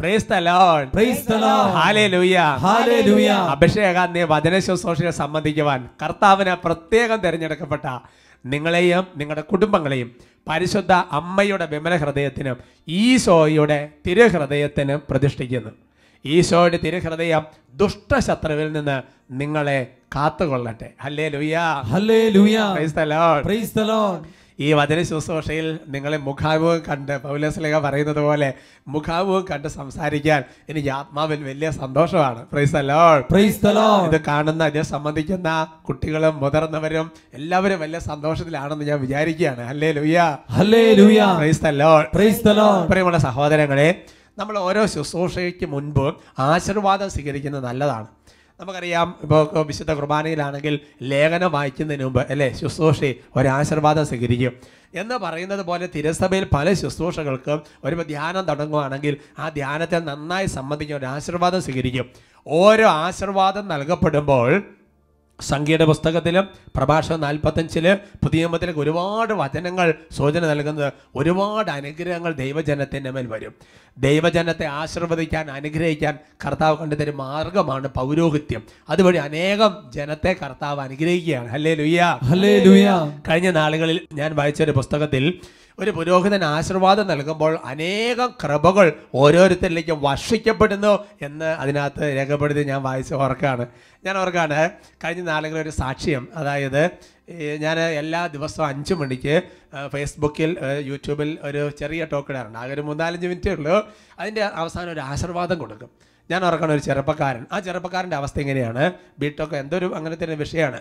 Praise the Lord. Praise the Lord. Hallelujah. Hallelujah. അഭിഷേകാന്യ വചന ശുശ്രൂഷയെ സംബന്ധിക്കുവാൻ കർത്താവിന് പ്രത്യേകം തിരഞ്ഞെടുക്കപ്പെട്ട നിങ്ങളെയും നിങ്ങളുടെ കുടുംബങ്ങളെയും പരിശുദ്ധ അമ്മയുടെ വിമല ഹൃദയത്തിനും ഈശോയുടെ തിരുഹൃദയത്തിനും പ്രതിഷ്ഠിക്കുന്നു ഈശോയുടെ തിരുഹൃദയം ദുഷ്ടശത്രുവിൽ നിന്ന് നിങ്ങളെ കാത്തുകൊള്ളട്ടെ ഹല്ലേ ലുയ്യാ Hallelujah. Praise the Lord. Praise the Lord. ഈ വചന ശുശ്രൂഷയിൽ നിങ്ങളെ മുഖാമുഖം കണ്ട് പൗലസ്ലിക പറയുന്നത് പോലെ മുഖാമുഖം കണ്ട് സംസാരിക്കാൻ എനിക്ക് ആത്മാവിൽ വലിയ സന്തോഷമാണ് പ്രൈസ് അലോൾ Praise the Lord. ഇത് കാണുന്ന ഇതിനെ സംബന്ധിക്കുന്ന കുട്ടികളും മുതിർന്നവരും എല്ലാവരും വലിയ സന്തോഷത്തിലാണെന്ന് ഞാൻ വിചാരിക്കുകയാണ് അല്ലേ ലുയ്യ Hallelujah. പ്രൈസ് അലോൾ Praise the Lord. പ്രിയമുള്ള സഹോദരങ്ങളെ നമ്മൾ ഓരോ ശുശ്രൂഷയ്ക്ക് മുൻപ് ആശീർവാദം സ്വീകരിക്കുന്നത് നല്ലതാണ് നമുക്കറിയാം ഇപ്പോൾ വിശുദ്ധ കുർബാനയിലാണെങ്കിൽ ലേഖനം വായിക്കുന്നതിന് മുമ്പ് അല്ലേ ശുശ്രൂഷ ഒരു ആശീർവാദം സ്വീകരിക്കും എന്ന് പറയുന്നത് പോലെ തിരസഭയിൽ പല ശുശ്രൂഷകൾക്കും ഒരു ധ്യാനം തുടങ്ങുകയാണെങ്കിൽ ആ ധ്യാനത്തെ നന്നായി സംബന്ധിക്കുന്ന ഒരു ആശീർവാദം സ്വീകരിക്കും ഓരോ ആശീർവാദം നൽകപ്പെടുമ്പോൾ സംഖ്യയുടെ പുസ്തകത്തിലും പ്രഭാഷണം നാൽപ്പത്തഞ്ചില് പുതിയ നിയമത്തിലേക്ക് ഒരുപാട് വചനങ്ങൾ സൂചന നൽകുന്നത് ഒരുപാട് അനുഗ്രഹങ്ങൾ ദൈവജനത്തിൻ്റെ മേൽ വരും ദൈവജനത്തെ ആശീർവദിക്കാൻ അനുഗ്രഹിക്കാൻ കർത്താവ് കണ്ടുതരും മാർഗമാണ് പൗരോഹിത്യം അതുവഴി അനേകം ജനത്തെ കർത്താവ് അനുഗ്രഹിക്കുകയാണ് അല്ലേ ലുയ്യ Hallelujah. കഴിഞ്ഞ നാളുകളിൽ ഞാൻ വായിച്ചൊരു പുസ്തകത്തിൽ ഒരു പുരോഹിതൻ ആശീർവാദം നൽകുമ്പോൾ അനേകം കൃപകൾ ഓരോരുത്തരിലേക്കും വർഷിക്കപ്പെടുന്നു എന്ന് അതിനകത്ത് രേഖപ്പെടുത്തി ഞാൻ വായിച്ച് ഓർക്കാണ് ഞാൻ ഓർക്കാണ് കഴിഞ്ഞ നാളുകളിൽ ഒരു സാക്ഷ്യം അതായത് ഈ ഞാൻ എല്ലാ ദിവസവും അഞ്ച് മണിക്ക് ആ, ഫേസ്ബുക്കിൽ ആ, യൂട്യൂബിൽ ഒരു ചെറിയ ടോക്ക് ഇടാറുണ്ട് ആകെ ഒരു മൂന്നാലഞ്ച് മിനിറ്റേ ഉള്ളൂ അതിൻ്റെ അവസാനം ഒരു ആശീർവാദം കൊടുക്കും ഞാൻ ഓർക്കണ ഒരു ചെറുപ്പക്കാരൻ ആ ചെറുപ്പക്കാരൻ്റെ അവസ്ഥ എങ്ങനെയാണ് ബിടോക്ക് എന്തൊരു അങ്ങനത്തെ ഒരു വിഷയമാണ്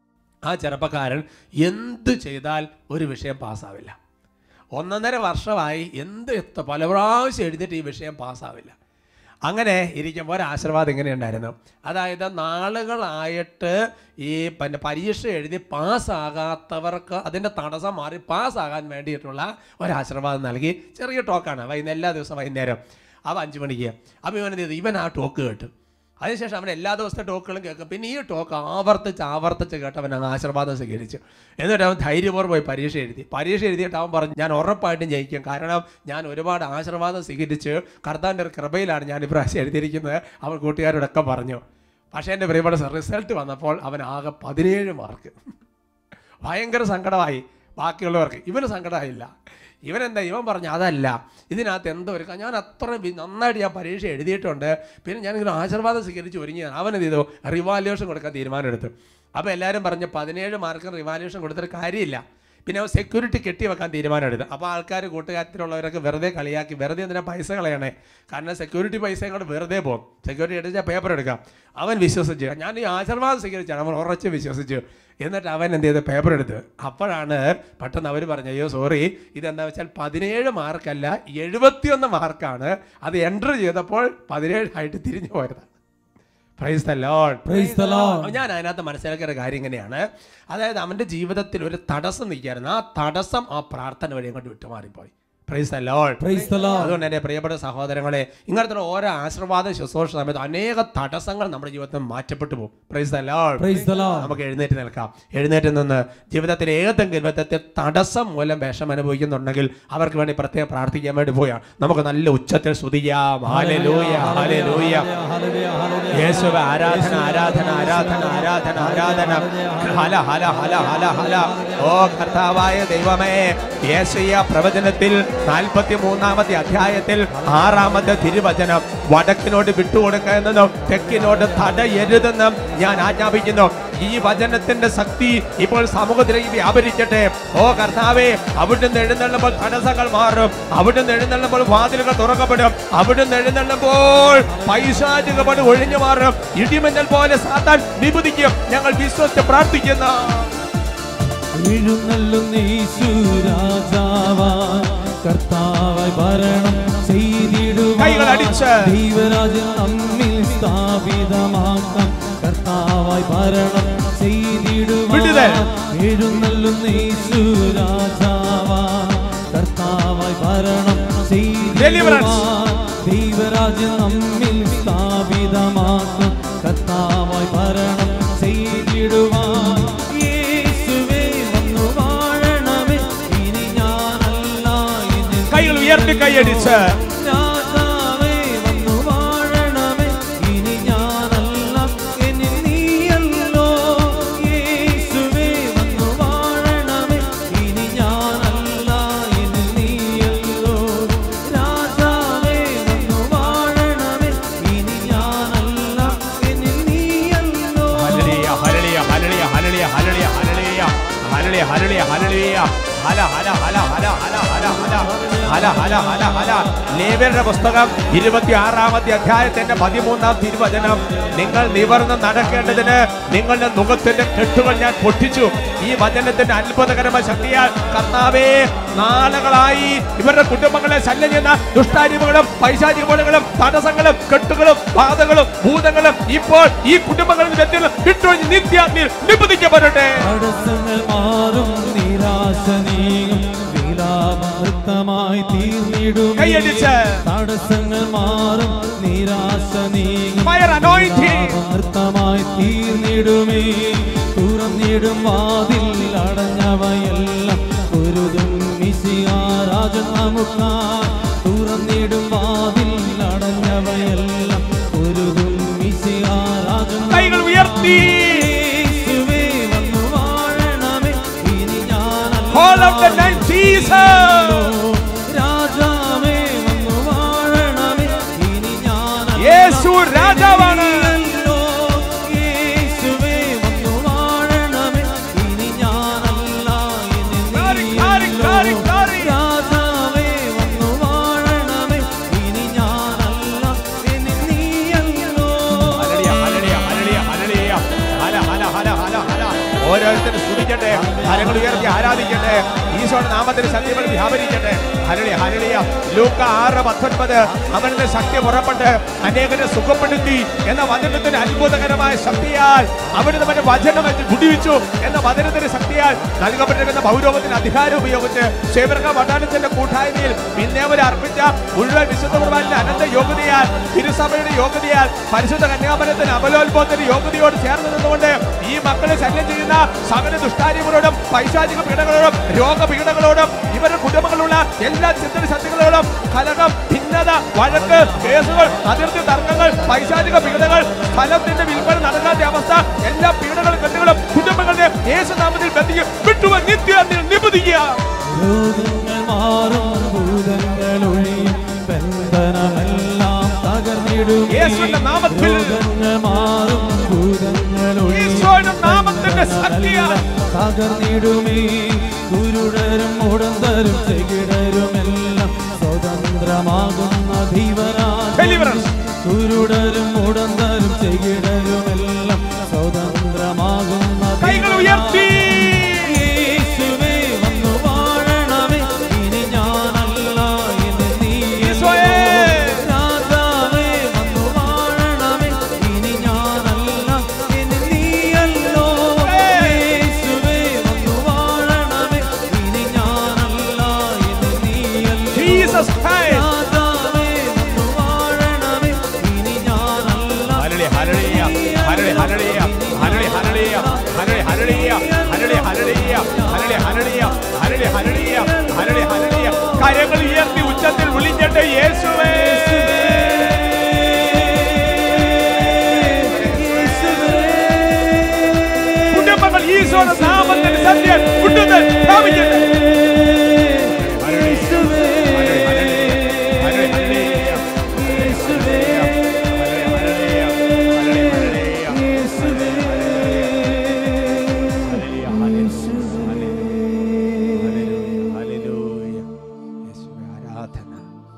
ആ ചെറുപ്പക്കാരൻ എന്ത് ചെയ്താൽ ഒരു വിഷയം പാസ്സാവില്ല ഒന്നൊന്നര വർഷമായി എന്ത് എത്ര പല പ്രാവശ്യം എഴുതിയിട്ട് ഈ വിഷയം പാസ്സാവില്ല അങ്ങനെ ഇരിക്കുമ്പോൾ ഒരു ആശീർവാദം ഇങ്ങനെയുണ്ടായിരുന്നു അതായത് നാളുകളായിട്ട് ഈ പിന്നെ പരീക്ഷ എഴുതി പാസ്സാകാത്തവർക്ക് അതിൻ്റെ തടസ്സം മാറി പാസ്സാകാൻ വേണ്ടിയിട്ടുള്ള ഒരു ആശീർവാദം നൽകി ചെറിയ ടോക്കാണ് വൈകുന്നേരം എല്ലാ ദിവസവും വൈകുന്നേരം അവ അഞ്ച് മണിക്ക് അപ്പോൾ ഇവൻ എന്ത് ചെയ്തു ഇവൻ ആ ടോക്ക് കേട്ടു അതിനുശേഷം അവൻ എല്ലാ ദിവസത്തെ ടോക്കുകളും കേൾക്കും പിന്നെ ഈ ടോക്ക് ആവർത്തിച്ച് ആവർത്തിച്ച് കേട്ട് അവൻ അങ്ങ് ആശീർവാദം സ്വീകരിച്ചു എന്നിട്ട് അവൻ ധൈര്യപൂർവ്വം പോയി പരീക്ഷ എഴുതി പരീക്ഷ എഴുതിയിട്ട് അവൻ പറഞ്ഞു ഞാൻ ഉറപ്പായിട്ടും ജയിക്കും കാരണം ഞാൻ ഒരുപാട് ആശീർവാദം സ്വീകരിച്ച് കർത്താവിൻ്റെ ഒരു കൃപയിലാണ് ഞാൻ ഇപ്രാവശ്യം എഴുതിയിരിക്കുന്നത് അവൻ കൂട്ടുകാരോടൊക്കെ പറഞ്ഞു പക്ഷേ എൻ്റെ പ്രിയപ്പെട്ട റിസൾട്ട് വന്നപ്പോൾ അവൻ ആകെ പതിനേഴ് മാർക്ക് ഭയങ്കര സങ്കടമായി ബാക്കിയുള്ളവർക്ക് ഇവന് സങ്കടമായില്ല ഇവനെന്താ ഇവൻ പറഞ്ഞു അതല്ല ഇതിനകത്ത് എന്തോ ഒരു ക- ഞാൻ അത്ര വി- നന്നായിട്ട് ഞാൻ പരീക്ഷ എഴുതിയിട്ടുണ്ട് പിന്നെ ഞാനിങ്ങനെ ആശീർവാദം സ്വീകരിച്ച് ഒരുങ്ങിയാണ് അവൻ എന്ത് ചെയ്തു റിവാല്യൂഷൻ കൊടുക്കാൻ തീരുമാനമെടുത്തു അപ്പോൾ എല്ലാവരും പറഞ്ഞു പതിനേഴ് മാർക്ക് റിവാല്യൂഷൻ കൊടുത്തിട്ട് കാര്യമില്ല പിന്നെ അവൻ സെക്യൂരിറ്റി കെട്ടി വെക്കാൻ തീരുമാനമെടുത്തു അപ്പോൾ ആൾക്കാർ കൂട്ടുകാരത്തിലുള്ളവരൊക്കെ വെറുതെ കളിയാക്കി വെറുതെ എന്തിനാ പൈസ കളയണേ കാരണം സെക്യൂരിറ്റി പൈസ കൊണ്ട് വെറുതെ പോകും സെക്യൂരിറ്റി എടുത്താൽ പേപ്പർ എടുക്കാം അവൻ വിശ്വസിച്ചു ഞാൻ ഈ ആശീർവാദം സ്വീകരിച്ചാണ് അവൻ ഉറച്ച് വിശ്വസിച്ചു എന്നിട്ട് അവൻ എന്ത് ചെയ്ത് പേപ്പർ എടുത്ത് അപ്പോഴാണ് പെട്ടെന്ന് അവർ പറഞ്ഞു അയ്യോ സോറി ഇതെന്താ വെച്ചാൽ പതിനേഴ് മാർക്കല്ല എഴുപത്തിയൊന്ന് മാർക്കാണ് അത് എൻ്റർ ചെയ്തപ്പോൾ പതിനേഴായിട്ട് തിരിഞ്ഞു പോയതാണ് praise the lord Praise the Lord. അപ്പോൾ ഞാൻ അതിനകത്ത് മനസ്സിലാക്കിയ ഒരു കാര്യം ഇങ്ങനെയാണ് അതായത് അവൻ്റെ ജീവിതത്തിൽ ഒരു തടസ്സം നിൽക്കുകയായിരുന്നു ആ തടസ്സം ആ പ്രാർത്ഥന വഴി അങ്ങോട്ട് വിട്ടുമാറിപ്പോയി praise the lord Praise the Lord. അതുകൊണ്ട് എൻ്റെ പ്രിയപ്പെട്ട സഹോദരങ്ങളെ ഇങ്ങനത്തെ ഓരോ ആശീർവാദ ശുശ്രൂഷ സമയത്ത് അനേക തടസ്സങ്ങൾ നമ്മുടെ ജീവിതത്തിൽ മാറ്റപ്പെട്ടു പോകും praise the lord Praise the Lord. നമുക്ക് എഴുന്നേറ്റ് നിൽക്കാം എഴുന്നേറ്റ് നിന്ന് ജീവിതത്തിൽ ഏതെങ്കിലും വിധത്തിൽ തടസ്സം മൂലം വിഷം അനുഭവിക്കുന്നുണ്ടെങ്കിൽ അവർക്ക് വേണ്ടി പ്രത്യേകം പ്രാർത്ഥിക്കാൻ വേണ്ടി പോയാ നമുക്ക് നല്ല ഉച്ചത്തിൽ സ്തുതിക്കാം ഹാലലൂയ ഹാലലൂയ Hallelujah. Hallelujah. യേശുവെ ആരാധന ആരാധന ആരാധന ആരാധന ആരാധന ഹല ഹല ഹല ഹല ഹല ഓ കർത്താവായ ദൈവമേ യേശയ്യ പ്രവചനത്തിൽ നാൽപ്പത്തി മൂന്നാമത്തെ അധ്യായത്തിൽ ആറാമത്തെ തിരുവചനം വടക്കിനോട് വിട്ടുകൊടുക്കുക എന്നും തെക്കിനോട് തടയരുതെന്നും ഞാൻ ആജ്ഞാപിക്കുന്നു ഈ വചനത്തിന്റെ ശക്തി ഇപ്പോൾ സമൂഹത്തിലേക്ക് വ്യാപരിക്കട്ടെ ഓ കർത്താവേ അവിടുന്ന് എഴുന്നള്ളുമ്പോൾ തടസ്സങ്ങൾ മാറും അവിടുന്ന് എഴുന്നള്ളുമ്പോൾ വാതിലുകൾ തുറക്കപ്പെടും അവിടുന്ന് എഴുന്നള്ളുമ്പോൾ പൈശാചികപടി ഒഴിഞ്ഞു മാറും ഇടിമിന്നൽ പോലെ സാത്താൻ വിഭുതിക്കും ഞങ്ങൾ വിശ്വസിച്ച് പ്രാർത്ഥിക്കുന്ന എഴുന്നള്ളുന്ന യേശു രാജാവാ കർത്താവായി ഭരണം ചെയ്തിടുവാൻ കൈകൾ അടിച്ച്. ദൈവരാജ്യം നമ്മിൽ സ്ഥാപിതമാക്കാം കർത്താവായി ഭരണം വിടുതൽ. ചെയ്തിടുവാൻ എഴുന്നള്ളുന്ന യേശു രാജാവാ കർത്താവായി ഭരണം Deliverance. ചെയ്തിടുവാൻ ദൈവരാജ്യം നമ്മിൽ സ്ഥാപിതമാക്കും കർത്താവായി ഭരണം ചെയ്തിടുവാൻ യേശുവേ വന്നു വാഴണമേ ഇനി ഞാനല്ല ഇനി കൈകൾ ഉയർത്തി കൈയടിച്ച് രാജാവേ വന്നു ഹല്ലേലൂയ ഹല്ലേലൂയ ഹല്ലേലൂയ ഹല ഹല ഹല ഹല ഹല ഹല ഹല ഹല ഹല ഹല ഹല ലേവ്യരുടെ പുസ്തകം ഇരുപത്തി ആറാമത്തെ അധ്യായത്തിന്റെ പതിമൂന്നാം തിരുവചനം നിങ്ങൾ നിവർന്ന് നടക്കേണ്ടതിന് നിങ്ങളുടെ മുഖത്തിന്റെ കെട്ടുകൾ ഞാൻ പൊട്ടിച്ചു ഈ വചനത്തിന്റെ അത്ഭുതകരമായ ശക്തിയാൽ കർത്താവേ നാളുകളായി ഇവരുടെ കുടുംബങ്ങളെ ശല്യം ചെയ്യുന്ന ദുഷ്ടാരിമകളും പൈശാചികകളും തടസ്സങ്ങളും കെട്ടുകളും ബാധകളും ഭൂതങ്ങളും ഇപ്പോൾ ഈ കുടുംബങ്ങളിൽ വ്യക്തികൾ വിട്ടൊഴിഞ്ഞ് നിത്യാഗ്നിയിൽ നിബന്ധിക്കപ്പെടട്ടെ തടസ്സങ്ങൾ മാറും നിരാശ നീങ്ങും വിലാപനൃത്തമായി തീർന്നിടും കൈയടിച്ച്. തടസ്സങ്ങൾ മാറും നിരാശ നീങ്ങും Fire anointing. നൃത്തമായി തീർന്നിടുമേ തുറന്നിടും വാതിൽ അടഞ്ഞവയെല്ലാം ഒരുതും മിശിയാരാജൻ നമുക്കായി തുറന്നിടും വാതിൽ അടഞ്ഞവയെല്ലാം ഒരുതും മിശിയാരാജൻ കൈകൾ ഉയർത്തി യേശുവേ വന്നു വാഴണമേ ഇനി ഞാനല്ല Call out the name Jesus. രാജാവേ വന്നു വാഴണമേ ഇനി ഞാനല്ല യേശു രാജാവാണ് നീയല്ലോ. യേശുവേ വന്നു വാഴണമേ ഇനി ഞാനല്ല ഇനി Glory, glory, glory, നീയല്ലോ. glory. രാജാവേ വന്നു വാഴണമേ ഇനി ഞാനല്ല ഇനി നീയല്ലോ ഹല്ലേലൂയ, ഹല്ലേലൂയ, ഹല്ലേലൂയ, ഹല്ലേലൂയ. ഹല, ഹല, ഹല, ഹല, ഹല. ഓരോരുത്തരും സ്തുതിക്കട്ടെ കരങ്ങൾ ഉയർത്തി ആരാധിക്കട്ടെ ഈശോയുടെ നാമത്തിന് ശക്തികൾ വ്യാപരിക്കട്ടെ ഹരളിയ ഹരളിയ ലൂക്ക ആറ് പത്തൊൻപത് അവന്റെ ശക്തി പുറപ്പെട്ട് അനേകരെ സുഖപ്പെടുത്തി എന്ന വചനത്തിന് അത്ഭുതകരമായ ശക്തിയാൽ അവിടുന്ന് അവന്റെ വചനം വെച്ച് കുടിവിച്ചു എന്ന വചനത്തിന്റെ ശക്തിയാൽ നൽകപ്പെട്ടിരിക്കുന്ന പൗരോഗത്തിന് അധികാരം ഉപയോഗിച്ച് ശേവർക്ക വടാനത്തിന്റെ കൂട്ടായ്മയിൽ പിന്നേവരെ അർപ്പിച്ച മുഴുവൻ വിശുദ്ധ കുർബാനിന്റെ അനന്ത യോഗ്യതയാൽ തിരുസഭയുടെ യോഗ്യതയാൽ പരിശുദ്ധ കന്യാപനത്തിന് അമലോത്ഭവത്തിന്റെ യോഗ്യതയോട് ചേർന്ന് നിന്നുകൊണ്ട് ഈ മക്കളെ ശല്യം ചെയ്യുന്ന സകല ദുഷ്ടാര്യങ്ങളോടും പൈശാചിക പീഡകളോടും രോഗപീഡകളോടും ഇവരുടെ കുടുംബങ്ങളുള്ള എല്ലാ ചിന്തന ശക്തികളോടും കലകം ഭിന്നത വഴക്ക് കേസുകൾ അതിർത്തി തർക്കങ്ങൾ പൈശാചിക പീഡകൾ ഫലത്തിന്റെ വിൽപ്പന നടക്കാത്ത അവസ്ഥ എല്ലാ പീഡകളും കെട്ടുകളും കുടുംബങ്ങളുടെ യേശുനാമത്തിൽ ബന്ധിക്കും വിട്ടുവ നിത്യ നിബന്ധിക്കുക രോഗങ്ങൾ മാറും ഭൂതങ്ങൾ ഒഴിയും ബന്ധനമെല്ലാം തകർന്നിടും യേശുവിന്റെ നാമത്തിൽ. രോഗങ്ങൾ മാറും ഭൂതങ്ങൾ ഒഴിയും ഈശോയുടെ നാമത്തിന്റെ ശക്തിയാൽ. തകർന്നിടുമേ ഗുരുടരും ഉടന്തരും ചെകിടരുമെല്ലാം സ്വതന്ത്രമാകുന്ന ദൈവരാജ Deliverance. ഗുരുടരും ഉടന്തരും ചെകിടരുമെല്ലാം സ്വതന്ത്രമാകുന്ന കൈകൾ ഉയർത്തി യേശുവേ വന്നു വാഴണമേ ഇനി ഞാനല്ല ഇനി നീ ഈശോയേ. രാജാവേ വന്നു വാഴണമേ ഇനി ഞാനല്ല ഇനി നീയല്ലോ യേശുവേ വന്നു വാഴണമേ ഇനി ഞാനല്ല ഇനി നീയല്ലോ Jesus Christ. രാജാവേ വന്നു വാഴണമേ ഇനി ഞാനല്ല ഹരളി ഹരളിയ ഹരളി ഹരളിയ ഹരളി ഹരളിയ ഹരളി ഹരളിയ ഹരളി ഹരളിയ ഹരളി ഹരളിയ ഹരളി ഹരളിയ ഹരളി ഹരളിയ കരങ്ങൾ ഉയർത്തി ഉച്ചത്തിൽ വിളിക്കട്ടെ യേശുവേ കുടുംബങ്ങൾ ഈശോയുടെ നാമത്തിൽ സത്യം വിട്ടുതൽ പ്രാപിക്കട്ടെ ഹരളി ഹരളി ഹരളി ഹരളിയ ഹരളി ഹരളിയ ഹരളി ഹരളിയ യേശുവേ ആരാധന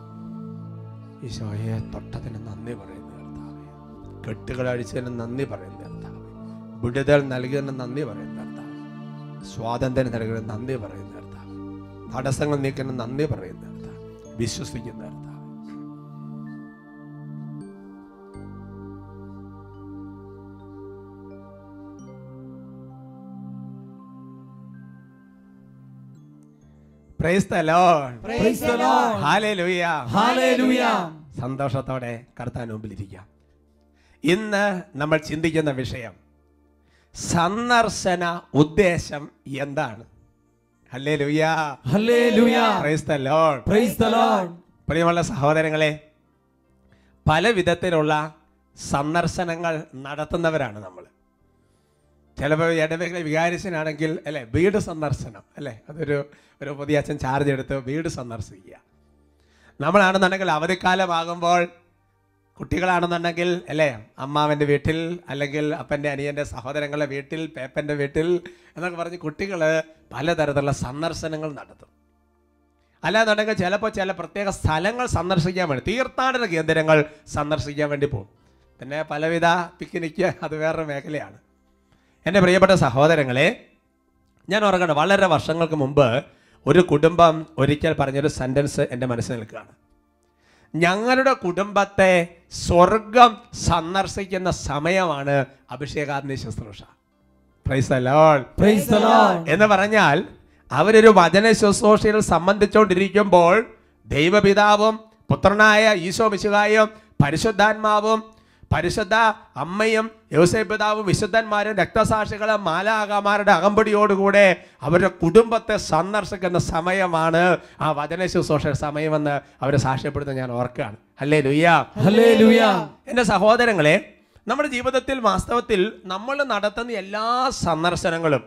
ഈശോയെ തൊട്ടതിന് നന്ദി പറയുന്നു കർത്താവേ കെട്ടുകൾ അഴിച്ചതിന് നന്ദി പറയുന്നു കർത്താവേ വിടുതൽ നൽകിയതിന് നന്ദി പറയുന്നു കർത്താവേ സ്വാതന്ത്ര്യം നൽകിയതിന് നന്ദി പറയുന്നു കർത്താവേ തടസ്സങ്ങൾ നീക്കുന്ന നന്ദി പറയുന്നു കർത്താവേ വിശ്വസിക്കുന്ന കർത്താവേ Praise the Lord. Praise the Lord. Hallelujah. Hallelujah. സന്തോഷത്തോടെ കർത്താൻ മുമ്പിലിരിക്കാം ഇന്ന് നമ്മൾ ചിന്തിക്കുന്ന വിഷയം സന്ദർശന ഉദ്ദേശം എന്താണ് hallelujah Hallelujah. Praise the Lord Praise the Lord. പ്രിയമുള്ള സഹോദരങ്ങളെ പല വിധത്തിലുള്ള സന്ദർശനങ്ങൾ നടത്തുന്നവരാണ് നമ്മൾ ചിലപ്പോൾ ഇടവകളെ വികാരിച്ചനാണെങ്കിൽ അല്ലെ വീട് സന്ദർശനം അല്ലെ അതൊരു ഒരു പുതിയ അച്ഛൻ ചാർജ് എടുത്ത് വീട് സന്ദർശിക്കുക നമ്മളാണെന്നുണ്ടെങ്കിൽ അവധിക്കാലമാകുമ്പോൾ കുട്ടികളാണെന്നുണ്ടെങ്കിൽ അല്ലേ അമ്മാവൻ്റെ വീട്ടിൽ അല്ലെങ്കിൽ അപ്പൻ്റെ അനിയൻ്റെ സഹോദരങ്ങളുടെ വീട്ടിൽ പേപ്പൻ്റെ വീട്ടിൽ എന്നൊക്കെ പറഞ്ഞ് കുട്ടികൾ പലതരത്തിലുള്ള സന്ദർശനങ്ങൾ നടത്തും അല്ലാന്നുണ്ടെങ്കിൽ ചിലപ്പോൾ ചില പ്രത്യേക സ്ഥലങ്ങൾ സന്ദർശിക്കാൻ വേണ്ടി തീർത്ഥാടന കേന്ദ്രങ്ങൾ സന്ദർശിക്കാൻ വേണ്ടി പോകും പിന്നെ പലവിധ പിക്നിക്ക് അത് വേറൊരു മേഖലയാണ് എൻ്റെ പ്രിയപ്പെട്ട സഹോദരങ്ങളെ ഞാൻ ഓർക്കണം വളരെ വർഷങ്ങൾക്ക് മുമ്പ് ഒരു കുടുംബം ഒരിക്കൽ പറഞ്ഞൊരു സെൻറ്റൻസ് എൻ്റെ മനസ്സിൽ നിൽക്കുകയാണ് ഞങ്ങളുടെ കുടുംബത്തെ സ്വർഗം സന്ദർശിക്കുന്ന സമയമാണ് അഭിഷേകാഗ്നി ശുശ്രൂഷ praise the Lord. Praise the Lord. എന്ന് പറഞ്ഞാൽ അവരൊരു വചന ശുശ്രൂഷയിൽ സംബന്ധിച്ചുകൊണ്ടിരിക്കുമ്പോൾ ദൈവപിതാവും പുത്രനായ ഈശോ മിശുകായും പരിശുദ്ധാത്മാവും പരിശുദ്ധ അമ്മയും യോസേ പിതാവും വിശുദ്ധന്മാരും രക്തസാക്ഷികളും മാലാകമാരുടെ അകമ്പടിയോടുകൂടെ അവരുടെ കുടുംബത്തെ സന്ദർശിക്കുന്ന സമയമാണ് ആ വചന ശുശ്രൂഷ സമയമെന്ന് അവർ സാക്ഷ്യപ്പെടുന്നത് ഞാൻ ഓർക്കുകയാണ് അല്ലേ ലുയ്യ Hallelujah. എൻ്റെ സഹോദരങ്ങളെ നമ്മുടെ ജീവിതത്തിൽ വാസ്തവത്തിൽ നമ്മൾ നടത്തുന്ന എല്ലാ സന്ദർശനങ്ങളും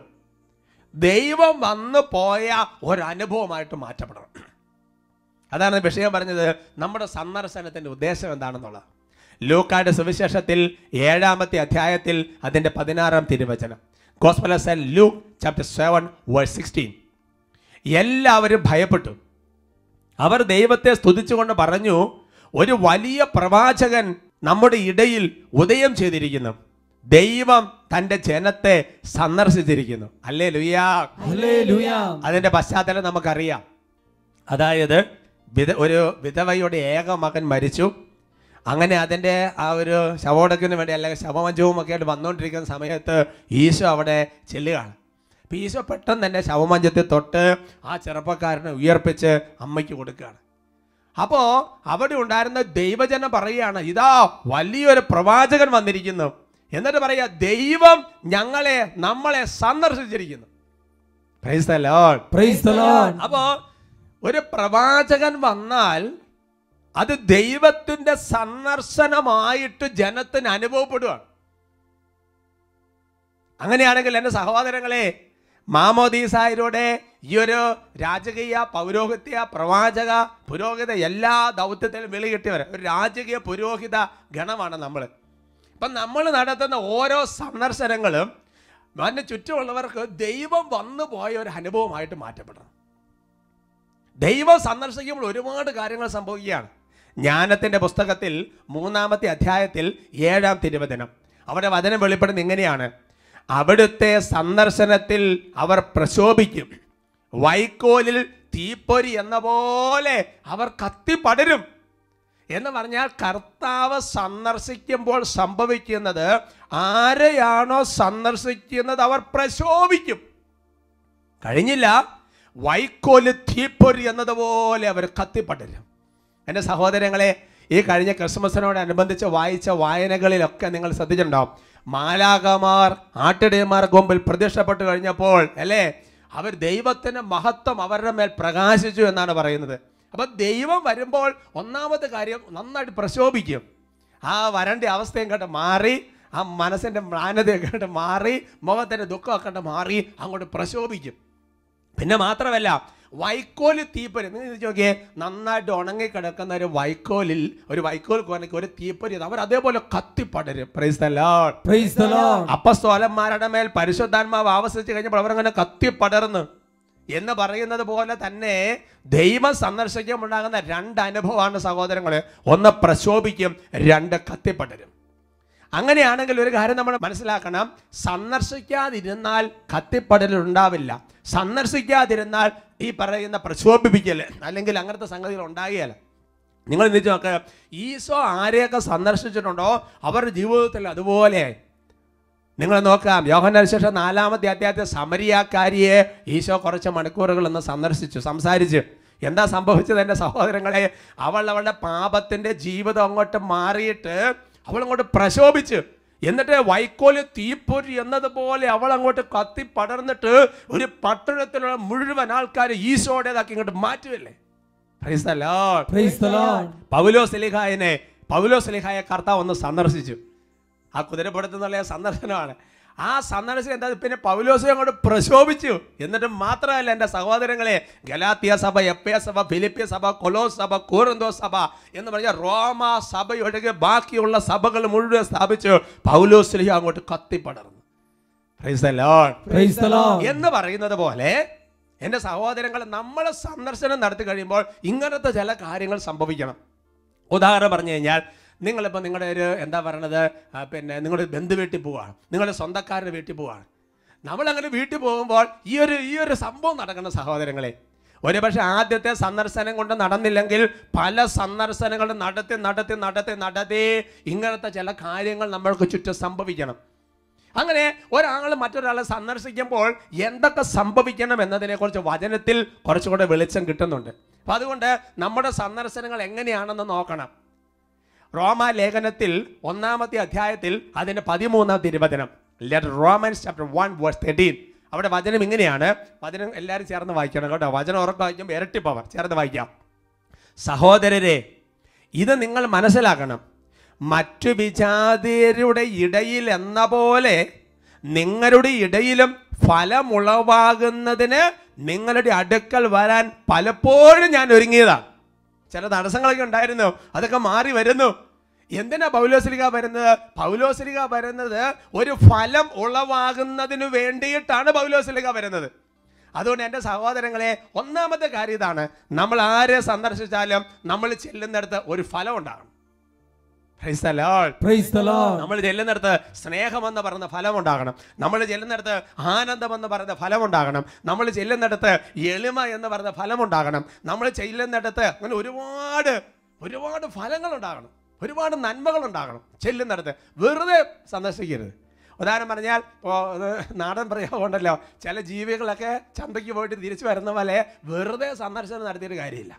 ദൈവം വന്നു പോയ ഒരനുഭവമായിട്ട് മാറ്റപ്പെടണം അതാണ് വിഷയം പറഞ്ഞത് നമ്മുടെ സന്ദർശനത്തിൻ്റെ ഉദ്ദേശം എന്താണെന്നുള്ളത് ലൂക്കായുടെ സുവിശേഷത്തിൽ ഏഴാമത്തെ അധ്യായത്തിൽ അതിൻ്റെ പതിനാറാം തിരുവചനം gospels Luke chapter seven verse sixteen എല്ലാവരും ഭയപ്പെട്ടു അവർ ദൈവത്തെ സ്തുതിച്ചുകൊണ്ട് പറഞ്ഞു ഒരു വലിയ പ്രവാചകൻ നമ്മുടെ ഇടയിൽ ഉദയം ചെയ്തിരിക്കുന്നു ദൈവം തൻ്റെ ജനത്തെ സന്ദർശിച്ചിരിക്കുന്നു അല്ലേ ലുയ്യാ Hallelujah. അതിൻ്റെ പശ്ചാത്തലം നമുക്കറിയാം അതായത് വിധ ഒരു വിധവയുടെ ഏക മകൻ മരിച്ചു അങ്ങനെ അതിൻ്റെ ആ ഒരു ശവോടക്കിന് വേണ്ടി അല്ലെങ്കിൽ ശവമഞ്ചവും ഒക്കെ ആയിട്ട് വന്നുകൊണ്ടിരിക്കുന്ന സമയത്ത് ഈശോ അവിടെ ചെല്ലുകയാണ് അപ്പം ഈശോ പെട്ടെന്ന് തന്നെ ശവമഞ്ചത്തിൽ തൊട്ട് ആ ചെറുപ്പക്കാരനെ ഉയർപ്പിച്ച് അമ്മയ്ക്ക് കൊടുക്കുകയാണ് അപ്പോൾ അവിടെ ഉണ്ടായിരുന്ന ദൈവജനം പറയുകയാണ് ഇതാ വലിയൊരു പ്രവാചകൻ വന്നിരിക്കുന്നു എന്നിട്ട് പറയാ ദൈവം ഞങ്ങളെ നമ്മളെ സന്ദർശിച്ചിരിക്കുന്നു Praise the Lord. Praise the Lord. അപ്പോ ഒരു പ്രവാചകൻ വന്നാൽ അത് ദൈവത്തിന്റെ സന്ദർശനമായിട്ട് ജനത്തിന് അനുഭവപ്പെടുകയാണ് അങ്ങനെയാണെങ്കിൽ എൻ്റെ സഹോദരങ്ങളെ മാമോദീസായിലൂടെ ഈ ഒരു രാജകീയ പൗരോഹിത്യ പ്രവാചക പുരോഹിത എല്ലാ ദൗത്യത്തിലും വിളി കിട്ടിയവർ ഒരു രാജകീയ പുരോഹിത ഗണമാണ് നമ്മൾ അപ്പം നമ്മൾ നടത്തുന്ന ഓരോ സന്ദർശനങ്ങളും അതിന് ചുറ്റുമുള്ളവർക്ക് ദൈവം വന്നു പോയ ഒരു അനുഭവമായിട്ട് മാറ്റപ്പെടണം ദൈവം സന്ദർശിക്കുമ്പോൾ ഒരുപാട് കാര്യങ്ങൾ സംഭവിക്കുകയാണ് ജ്ഞാനത്തിന്റെ പുസ്തകത്തിൽ മൂന്നാമത്തെ അധ്യായത്തിൽ ഏഴാം തിരുവചനം അവിടെ വചനം വെളിപ്പെടുന്ന ഇങ്ങനെയാണ് അവിടുത്തെ സന്ദർശനത്തിൽ അവർ പ്രശോഭിക്കും വൈക്കോലിൽ തീപ്പൊരി എന്ന പോലെ അവർ കത്തിപ്പടരും എന്ന് പറഞ്ഞാൽ കർത്താവ് സന്ദർശിക്കുമ്പോൾ സംഭവിക്കുന്നത് ആരെയാണോ സന്ദർശിക്കുന്നത് അവർ പ്രശോഭിക്കും കഴിഞ്ഞില്ല വൈക്കോല് തീപ്പൊരി എന്നതുപോലെ അവർ കത്തിപ്പടരും എൻ്റെ സഹോദരങ്ങളെ ഈ കഴിഞ്ഞ ക്രിസ്മസിനോടനുബന്ധിച്ച് വായിച്ച വായനകളിലൊക്കെ നിങ്ങൾ ശ്രദ്ധിച്ചിട്ടുണ്ടാവും മാലാകമാർ ആട്ടിടയന്മാർക്ക് മുമ്പിൽ പ്രത്യക്ഷപ്പെട്ടു കഴിഞ്ഞപ്പോൾ അല്ലേ അവർ ദൈവത്തിൻ്റെ മഹത്വം അവരുടെ മേൽ പ്രകാശിച്ചു എന്നാണ് പറയുന്നത് അപ്പം ദൈവം വരുമ്പോൾ ഒന്നാമത്തെ കാര്യം നന്നായിട്ട് പ്രശോഭിക്കും ആ വരണ്ട അവസ്ഥയും കണ്ട് മാറി ആ മനസ്സിൻ്റെ മ്ലാനതയൊക്കെ കണ്ട് മാറി മുഖത്തിൻ്റെ ദുഃഖമൊക്കെ കണ്ട് മാറി അങ്ങോട്ട് പ്രശോഭിക്കും പിന്നെ മാത്രമല്ല വൈക്കോല് തീപ്പൊരി നിങ്ങൾ ഇത് നോക്കിയേ നന്നായിട്ട് ഉണങ്ങി കിടക്കുന്ന ഒരു വൈക്കോലിൽ ഒരു വൈക്കോൽ കോനയ്ക്ക് ഒരു തീപ്പൊരി അവർ അതേപോലെ കത്തിപ്പടരും praise the Lord. Praise the Lord. അപ്പസ്തോലന്മാരുടെ മേൽ പരിശുദ്ധാത്മാവ് ആവസിച്ച് കഴിഞ്ഞപ്പോൾ അവരങ്ങനെ കത്തിപ്പടർന്ന് എന്ന് പറയുന്നത് പോലെ തന്നെ ദൈവം സന്ദർശിക്കുമ്പോൾ ഉണ്ടാകുന്ന രണ്ട് അനുഭവമാണ് സഹോദരങ്ങളെ ഒന്ന് പ്രശോഭിക്കും രണ്ട് കത്തിപ്പടരും അങ്ങനെയാണെങ്കിൽ ഒരു കാര്യം നമ്മൾ മനസ്സിലാക്കണം സന്ദർശിക്കാതിരുന്നാൽ കത്തിപ്പടൽ ഉണ്ടാവില്ല സന്ദർശിക്കാതിരുന്നാൽ ഈ പറയുന്ന പ്രക്ഷോഭിപ്പിക്കൽ അല്ലെങ്കിൽ അങ്ങനത്തെ സംഗതികൾ ഉണ്ടാകിയല്ല നിങ്ങൾ ചിന്തിച്ച് നോക്കുക ഈശോ ആരെയൊക്കെ സന്ദർശിച്ചിട്ടുണ്ടോ അവരുടെ ജീവിതത്തിൽ അതുപോലെ നിങ്ങൾ നോക്കാം യോഹന്നാൻ ശേഷം നാലാമത്തെ അധ്യായത്തെ സമരിയാക്കാരിയെ ഈശോ കുറച്ച് മണിക്കൂറുകൾ ഒന്ന് സന്ദർശിച്ചു സംസാരിച്ചു എന്താ സംഭവിച്ചത് എൻ്റെ സഹോദരങ്ങളെ അവൾ അവളുടെ പാപത്തിൻ്റെ ജീവിതം അങ്ങോട്ട് മാറിയിട്ട് അവൾ അങ്ങോട്ട് പ്രശോഭിച്ചു എന്നിട്ട് വൈക്കോല് തീപ്പൊരി എന്നതുപോലെ അവൾ അങ്ങോട്ട് കത്തി പടർന്നിട്ട് ഒരു പട്ടണത്തിലുള്ള മുഴുവൻ ആൾക്കാർ ഈശോയുടേതാക്കി ഇങ്ങോട്ട് മാറ്റുമല്ലേ Praise the Lord. Praise the Lord. പൗലോ സെലിഹായനെ പൗലോ സെലിഹായെ കർത്താവ് ഒന്ന് സന്ദർശിച്ചു ആ കുതിരപ്പുറത്ത് നിന്നുള്ള സന്ദർശനമാണ് ആ സന്ദർശനം എന്താ പിന്നെ പൗലോസ് അങ്ങോട്ട് പ്രശോഭിച്ചു എന്നിട്ട് മാത്രമല്ല എൻ്റെ സഹോദരങ്ങളെ ഗലാത്തിയ സഭ എപ്പയ സഭ ഫിലിപ്പിയ സഭ കൊലോ സഭ കോറിന്തോ സഭ എന്ന് പറഞ്ഞാൽ റോമ സഭയൊഴികെ ബാക്കിയുള്ള സഭകൾ മുഴുവൻ സ്ഥാപിച്ചു പൗലോസിലേക്ക് അങ്ങോട്ട് കത്തിപ്പടർന്നു Praise the Lord. Praise the Lord. എന്ന് പറയുന്നത് പോലെ എൻ്റെ സഹോദരങ്ങൾ നമ്മൾ സന്ദർശനം നടത്തി കഴിയുമ്പോൾ ഇങ്ങനത്തെ ചില കാര്യങ്ങൾ സംഭവിക്കണം ഉദാഹരണം പറഞ്ഞു കഴിഞ്ഞാൽ നിങ്ങളിപ്പോൾ നിങ്ങളുടെ ഒരു എന്താ പറയണത് ആ, പിന്നെ നിങ്ങളുടെ ബന്ധു വീട്ടിൽ പോവുകയാണ് നിങ്ങളുടെ സ്വന്തക്കാരുടെ വീട്ടിൽ പോവുകയാണ് നമ്മളങ്ങനെ വീട്ടിൽ പോകുമ്പോൾ ഈ ഒരു ഈ ഒരു സംഭവം നടക്കുന്ന സഹോദരങ്ങളെ ഒരുപക്ഷെ ആദ്യത്തെ സന്ദർശനം കൊണ്ട് നടന്നില്ലെങ്കിൽ പല സന്ദർശനങ്ങളും നടത്തി നടത്തി നടത്തി നടത്തി ഇങ്ങനത്തെ ചില കാര്യങ്ങൾ നമ്മൾക്ക് ചുറ്റും സംഭവിക്കണം അങ്ങനെ ഒരാൾ മറ്റൊരാളെ സന്ദർശിക്കുമ്പോൾ എന്തൊക്കെ സംഭവിക്കണം എന്നതിനെക്കുറിച്ച് വചനത്തിൽ കുറച്ചുകൂടെ വെളിച്ചം കിട്ടുന്നുണ്ട് അപ്പം അതുകൊണ്ട് നമ്മുടെ സന്ദർശനങ്ങൾ എങ്ങനെയാണെന്ന് നോക്കണം റോമ ലേഖനത്തിൽ ഒന്നാമത്തെ അധ്യായത്തിൽ അതിൻ്റെ പതിമൂന്നാം തിരുവചനം Romans chapter one verse thirteen അവിടെ വചനം ഇങ്ങനെയാണ് വചനം എല്ലാവരും ചേർന്ന് വായിക്കണം കേട്ടോ വചനം ഉറപ്പ് വായിക്കുമ്പോൾ ഇരട്ടി പവർ ചേർന്ന് വായിക്കാം സഹോദരരെ ഇത് നിങ്ങൾ മനസ്സിലാക്കണം മറ്റു വിജാതിയരുടെ ഇടയിൽ എന്ന പോലെ നിങ്ങളുടെ ഇടയിലും ഫലമുളവാകുന്നതിന് നിങ്ങളുടെ അടുക്കൽ വരാൻ പലപ്പോഴും ഞാൻ ഒരുങ്ങിയതാണ് ചില തടസ്സങ്ങളൊക്കെ ഉണ്ടായിരുന്നു അതൊക്കെ മാറി വരുന്നു എന്തിനാ പൗലോസ്ലിക വരുന്നത് പൗലോസ്ലിക വരുന്നത് ഒരു ഫലം ഉളവാകുന്നതിന് വേണ്ടിയിട്ടാണ് പൗലോസ്ലിക വരുന്നത് അതുകൊണ്ട് എൻ്റെ സഹോദരങ്ങളെ ഒന്നാമത്തെ കാര്യം ഇതാണ് നമ്മൾ ആരെ സന്ദർശിച്ചാലും നമ്മൾ ചെല്ലുന്നിടത്ത് ഒരു ഫലം ഉണ്ടാകണം Praise the Lord. Praise the Lord. നമ്മൾ ചെല്ലുന്നിടത്ത് സ്നേഹമെന്ന് പറയുന്ന ഫലം ഉണ്ടാകണം നമ്മൾ ചെല്ലുന്നിടത്ത് ആനന്ദമെന്ന് പറയുന്ന ഫലം ഉണ്ടാകണം നമ്മൾ ചെല്ലുന്നിടത്ത് എളിമ എന്ന് പറയുന്ന ഫലം ഉണ്ടാകണം നമ്മൾ ചെല്ലുന്നിടത്ത് അങ്ങനെ ഒരുപാട് ഒരുപാട് ഫലങ്ങൾ ഉണ്ടാകണം ഒരുപാട് നന്മകൾ ഉണ്ടാകണം ചെല്ലുന്നിടത്ത് വെറുതെ സന്ദർശിക്കരുത് ഉദാഹരണം പറഞ്ഞാൽ ഇപ്പോൾ നാടൻ പ്രയോഗമുണ്ടല്ലോ ചില ജീവികളൊക്കെ ചന്തയ്ക്ക് പോയിട്ട് തിരിച്ചു വരുന്ന പോലെ വെറുതെ സന്ദർശനം നടത്തിയിട്ട് കാര്യമില്ല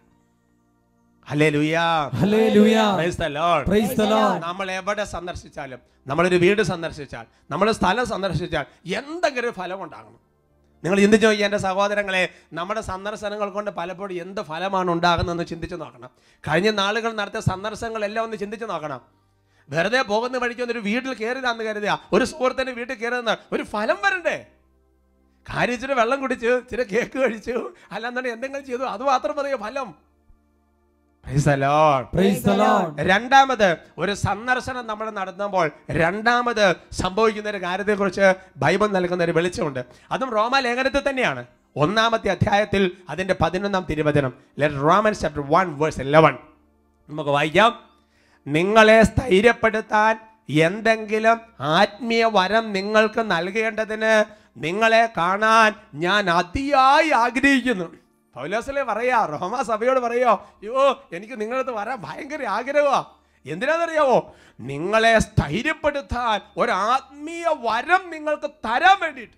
അല്ലേ ലുയ്യാ Hallelujah. Praise the Lord. Praise the Lord. നമ്മൾ എവിടെ സന്ദർശിച്ചാലും നമ്മളൊരു വീട് സന്ദർശിച്ചാൽ നമ്മൾ സ്ഥലം സന്ദർശിച്ചാൽ എന്തെങ്കിലും ഒരു ഫലം ഉണ്ടാകണം നിങ്ങൾ ചിന്തിച്ചു നോക്കിയാൽ എൻ്റെ സഹോദരങ്ങളെ നമ്മുടെ സന്ദർശനങ്ങൾ കൊണ്ട് പലപ്പോഴും എന്ത് ഫലമാണ് ഉണ്ടാകുന്നതെന്ന് ചിന്തിച്ചു നോക്കണം കഴിഞ്ഞ നാളുകൾ നടത്തിയ സന്ദർശനങ്ങളെല്ലാം ഒന്ന് ചിന്തിച്ചു നോക്കണം വെറുതെ പോകുന്ന വഴിക്ക് ഒരു വീട്ടിൽ കയറിയതാന്ന് കരുതുക ഒരു സുഹൃത്തിൻ്റെ വീട്ടിൽ കയറുന്ന ഒരു ഫലം വരണ്ടേ കാര്യം ഇച്ചിരി വെള്ളം കുടിച്ചു ഇച്ചിരി കേക്ക് കഴിച്ചു അല്ലാന്നുണ്ടെങ്കിൽ എന്തെങ്കിലും ചെയ്തു അത് മാത്രം മതിയോ ഫലം Praise the Lord. Praise the Lord. രണ്ടാമത് ഒരു സന്ദർശനം നമ്മൾ നടത്തുമ്പോൾ രണ്ടാമത് സംഭവിക്കുന്ന ഒരു കാര്യത്തെക്കുറിച്ച് ബൈബിൾ നൽകുന്ന ഒരു വെളിച്ചമുണ്ട് അതും റോമ ലേഖനത്തിൽ തന്നെയാണ് ഒന്നാമത്തെ അധ്യായത്തിൽ അതിന്റെ പതിനൊന്നാം തിരുവചനം Romans chapter one verse eleven നമുക്ക് വായിക്കാം നിങ്ങളെ സ്ഥൈര്യപ്പെടുത്താൻ എന്തെങ്കിലും ആത്മീയ വരം നിങ്ങൾക്ക് നൽകേണ്ടതിന് നിങ്ങളെ കാണാൻ ഞാൻ അതിയായി ആഗ്രഹിക്കുന്നു പൗലോസിലെ പറയാ റോമ സഭയോട് പറയോ അയ്യോ എനിക്ക് നിങ്ങളടുത്ത് വരാൻ ഭയങ്കര ആഗ്രഹമാ എന്തിനാണെന്നറിയാവോ നിങ്ങളെ സ്ഥൈര്യപ്പെടുത്താൻ ഒരു ആത്മീയ വരം നിങ്ങൾക്ക് തരാൻ വേണ്ടിയിട്ട്